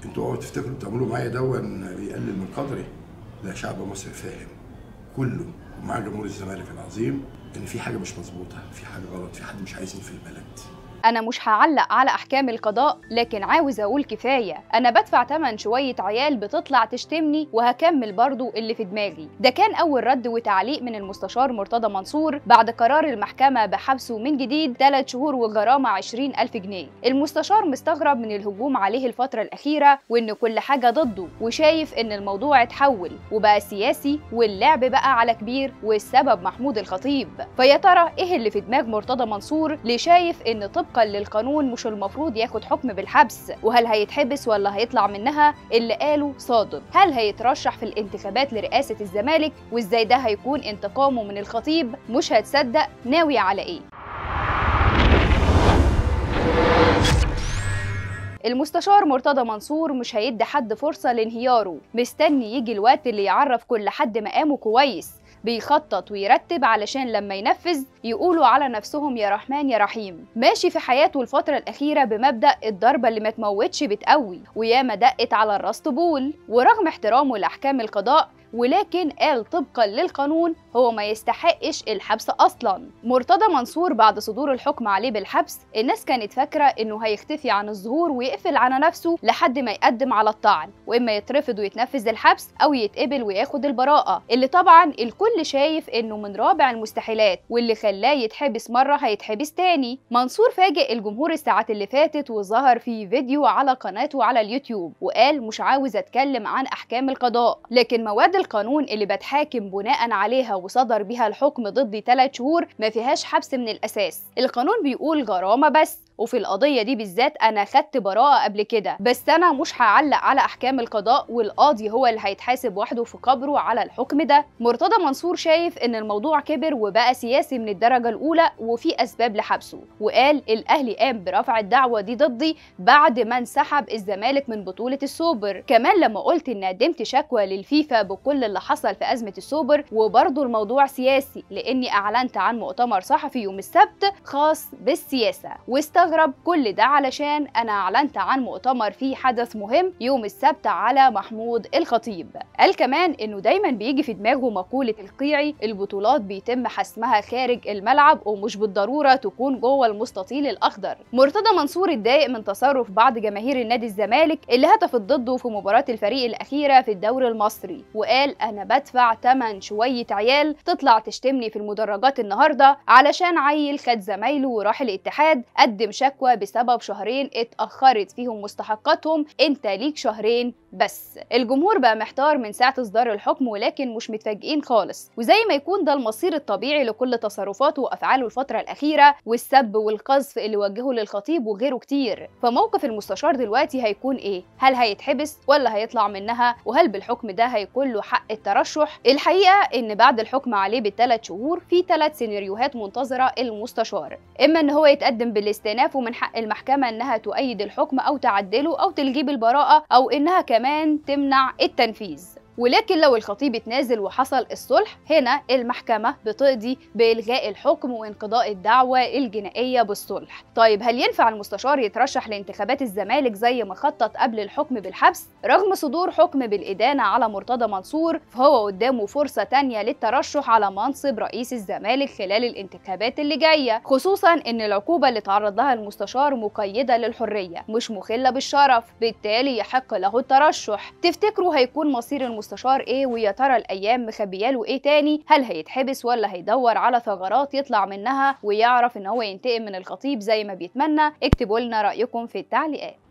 انتوا اوعوا تفتكروا بتعملوا معايا دون بيقلل من قدري لا شعب مصر فاهم كله ومع جمهور الزمالك العظيم ان في حاجه مش مظبوطه في حاجه غلط في حد مش عايزني في البلد أنا مش هعلق على أحكام القضاء لكن عاوز أقول كفاية أنا بدفع تمن شوية عيال بتطلع تشتمني وهكمل برضو اللي في دماغي ده كان أول رد وتعليق من المستشار مرتضى منصور بعد قرار المحكمة بحبسه من جديد 3 شهور وغرامة 20 ألف جنيه المستشار مستغرب من الهجوم عليه الفترة الأخيرة وإن كل حاجة ضده وشايف إن الموضوع اتحول وبقى سياسي واللعب بقى على كبير والسبب محمود الخطيب فيا ترى إيه اللي في دماغ مرتضى منصور اللي شايف إن طبقا للقانون مش المفروض ياخد حكم بالحبس وهل هيتحبس ولا هيطلع منها اللي قاله صادق هل هيترشح في الانتخابات لرئاسة الزمالك وازاي ده هيكون انتقامه من الخطيب مش هتصدق ناوي على ايه المستشار مرتضى منصور مش هيدي حد فرصة لانهياره مستني يجي الوقت اللي يعرف كل حد مقامه كويس بيخطط ويرتب علشان لما ينفذ يقولوا على نفسهم يا رحمن يا رحيم ماشي في حياته الفترة الأخيرة بمبدأ الضربة اللي ما تموتش بتقوي وياما دقت على الراس طبول ورغم احترامه لأحكام القضاء ولكن قال طبقا للقانون هو ما يستحقش الحبس اصلا مرتضى منصور بعد صدور الحكم عليه بالحبس الناس كانت فاكره انه هيختفي عن الظهور ويقفل على نفسه لحد ما يقدم على الطعن واما يترفض ويتنفذ الحبس او يتقبل وياخد البراءه اللي طبعا الكل شايف انه من رابع المستحيلات واللي خلاه يتحبس مره هيتحبس تاني منصور فاجئ الجمهور الساعات اللي فاتت وظهر في فيديو على قناته على اليوتيوب وقال مش عاوز اتكلم عن احكام القضاء لكن مواد القانون اللي بتحاكم بناء عليها وصدر بيها الحكم ضدي 3 شهور ما فيهاش حبس من الاساس القانون بيقول غرامه بس وفي القضيه دي بالذات انا خدت براءه قبل كده بس انا مش هعلق على احكام القضاء والقاضي هو اللي هيتحاسب وحده في قبره على الحكم ده مرتضى منصور شايف ان الموضوع كبر وبقى سياسي من الدرجه الاولى وفي اسباب لحبسه وقال الاهلي قام برفع الدعوه دي ضدي بعد ما انسحب الزمالك من بطوله السوبر كمان لما قلت ان قدمت شكوى للفيفا بكل اللي حصل في ازمه السوبر وبرضه الموضوع سياسي لاني اعلنت عن مؤتمر صحفي يوم السبت خاص بالسياسه واستغرب كل ده علشان انا اعلنت عن مؤتمر فيه حدث مهم يوم السبت على محمود الخطيب قال كمان انه دايما بيجي في دماغه مقوله القيعي البطولات بيتم حسمها خارج الملعب ومش بالضروره تكون جوه المستطيل الاخضر مرتضى منصور اتضايق من تصرف بعض جماهير النادي الزمالك اللي هتفت ضده في مباراه الفريق الاخيره في الدوري المصري وقال انا بدفع 8 شويه عيال تطلع تشتمني في المدرجات النهارده علشان عيل خد زمايله وراح الاتحاد قدم شكوى بسبب شهرين اتاخرت فيهم مستحقاتهم انت ليك شهرين بس الجمهور بقى محتار من ساعه اصدار الحكم ولكن مش متفاجئين خالص وزي ما يكون ده المصير الطبيعي لكل تصرفاته وافعاله الفتره الاخيره والسب والقذف اللي وجهه للخطيب وغيره كتير فموقف المستشار دلوقتي هيكون ايه هل هيتحبس ولا هيطلع منها وهل بالحكم ده هيكون له حق الترشح الحقيقه ان بعد الحكم عليه بالثلاث شهور في ثلاث سيناريوهات منتظره المستشار اما ان هو يتقدم بالاستئناف ومن حق المحكمه انها تؤيد الحكم او تعدله او تلغيه بالبراءه او انها كمان تمنع التنفيذ ولكن لو الخطيب اتنازل وحصل الصلح هنا المحكمة بتقضي بإلغاء الحكم وانقضاء الدعوة الجنائية بالصلح طيب هل ينفع المستشار يترشح لانتخابات الزمالك زي ما خطط قبل الحكم بالحبس؟ رغم صدور حكم بالإدانة على مرتضى منصور فهو قدامه فرصة تانية للترشح على منصب رئيس الزمالك خلال الانتخابات اللي جاية خصوصا ان العقوبة اللي تعرض لها المستشار مقيدة للحرية مش مخلة بالشرف بالتالي يحق له الترشح تفتكروا هيكون مصير المستشار المستشار ايه ويا ترى الايام مخبياله ايه تاني هل هيتحبس ولا هيدور على ثغرات يطلع منها ويعرف ان هو ينتقم من الخطيب زي ما بيتمنى اكتبوا لنا رايكم في التعليقات